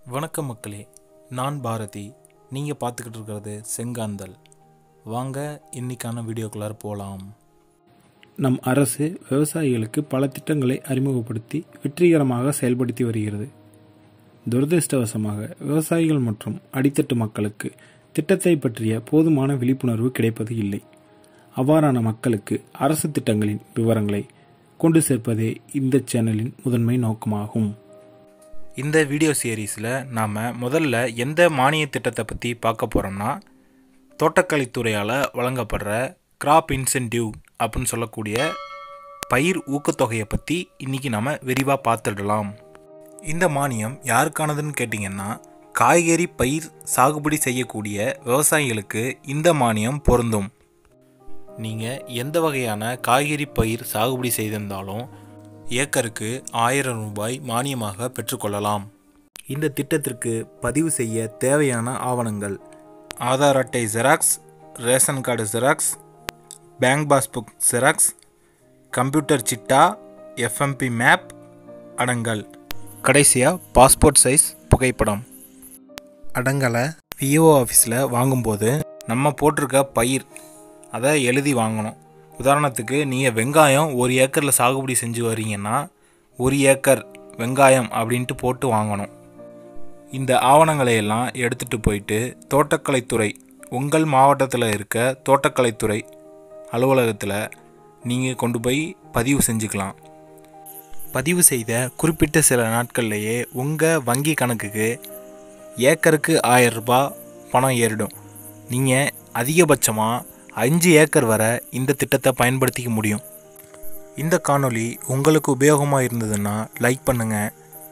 வணக்கம் மக்களே நான் பாரதி நீங்கள் பார்த்துக்கிட்டு இருக்கிறது செங்காந்தல் வாங்க இன்னைக்கான வீடியோக்குள்ளார போகலாம் நம் அரசு விவசாயிகளுக்கு பல திட்டங்களை அறிமுகப்படுத்தி வெற்றிகரமாக செயல்படுத்தி வருகிறது துரதிருஷ்டவசமாக விவசாயிகள் மற்றும் அடித்தட்டு மக்களுக்கு திட்டத்தை பற்றிய போதுமான விழிப்புணர்வு கிடைப்பது இல்லை அவ்வாறான மக்களுக்கு அரசு திட்டங்களின் விவரங்களை கொண்டு சேர்ப்பதே இந்த சேனலின் முதன்மை நோக்கமாகும் இந்த வீடியோ சீரீஸில் நாம் முதல்ல எந்த மானிய திட்டத்தை பற்றி பார்க்க போகிறோம்னா தோட்டக்கலைத்துறையால் வழங்கப்படுற கிராப் இன்சென்டிவ் அப்படின்னு சொல்லக்கூடிய பயிர் ஊக்கத்தொகையை பற்றி இன்றைக்கி நாம் விரிவாக பார்த்துடலாம் இந்த மானியம் யாருக்கானதுன்னு கேட்டிங்கன்னா காய்கறி பயிர் சாகுபடி செய்யக்கூடிய விவசாயிகளுக்கு இந்த மானியம் பொருந்தும் நீங்கள் எந்த வகையான காய்கறி பயிர் சாகுபடி செய்திருந்தாலும் ஏக்கருக்கு ஆயிரம் ரூபாய் மானியமாக பெற்றுக்கொள்ளலாம் இந்த திட்டத்திற்கு பதிவு செய்ய தேவையான ஆவணங்கள் ஆதார் அட்டை xerox ration card xerox bank passbook xerox computer சிட்டா எஃப்எம்பி மேப் அடங்கல் கடைசியாக பாஸ்போர்ட் சைஸ் புகைப்படம் அடங்கலை விஓ ஆஃபீஸில் வாங்கும்போது நம்ம போட்டிருக்க பயிர் அதை எழுதி வாங்கணும் உதாரணத்துக்கு நீங்கள் வெங்காயம் ஒரு ஏக்கரில் சாகுபடி செஞ்சு வரீங்கன்னா ஒரு ஏக்கர் வெங்காயம் அப்படின்ட்டு போட்டு வாங்கணும் இந்த ஆவணங்களை எல்லாம் எடுத்துகிட்டு போயிட்டு தோட்டக்கலைத்துறை உங்கள் மாவட்டத்தில் இருக்க தோட்டக்கலைத்துறை அலுவலகத்தில் நீங்கள் கொண்டு போய் பதிவு செஞ்சுக்கலாம் பதிவு செய்த குறிப்பிட்ட சில நாட்கள்லேயே உங்கள் வங்கி கணக்குக்கு ஏக்கருக்கு ஆயிரம் ரூபாய் பணம் ஏறிடும் நீங்கள் அதிகபட்சமாக அஞ்சு ஏக்கர் வரை இந்த திட்டத்தை பயன்படுத்திக்க முடியும் இந்த காணொளி உங்களுக்கு உபயோகமாக இருந்ததுன்னா லைக் பண்ணுங்கள்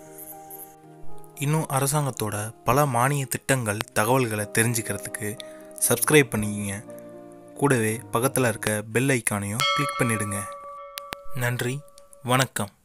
இன்னும் அரசாங்கத்தோட பல மானிய திட்டங்கள் தகவல்களை தெரிஞ்சுக்கிறதுக்கு சப்ஸ்கிரைப் பண்ணிக்கிங்க கூடவே பக்கத்தில் இருக்க பெல் ஐக்கானையும் கிளிக் பண்ணிடுங்க நன்றி வணக்கம்